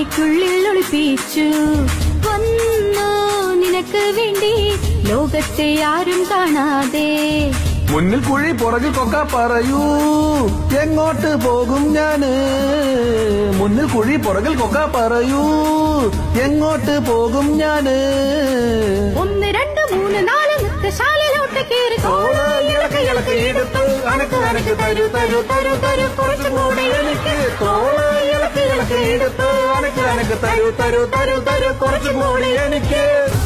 കണ്ണാടിക്കുള്ളിൽ ഒളിപ്പിച്ചു വന്നു നിനക്ക് വേണ്ടി ലോകത്തെ ആരും കാണാതെ മുന്നിൽ കുഴി പുറകിൽ കൊക്ക പറയൂ എങ്ങോട്ട് പോകും ഞാന് മുന്നിൽ കുഴി പുറകിൽ കൊക്ക പറയൂ എങ്ങോട്ട് പോകും ഞാന് ഒന്ന് രണ്ട് മൂന്ന് നാല് നൃത്തശാലയിലോട്ട് കയറി തോള ഇളക്ക് ഇളക്ക് എടുത്ത് അനക്ക് അനക്ക് തരൂ തരൂ തരൂ തരൂ കുറച്ചുകൂടി എനിക്ക് തോള ഇളക്ക് ഇളക്ക് എടുത്ത് അനക്ക് അനക്ക് തരൂ തരൂ തരൂ തരൂ കുറച്ചുകൂടി എനിക്ക്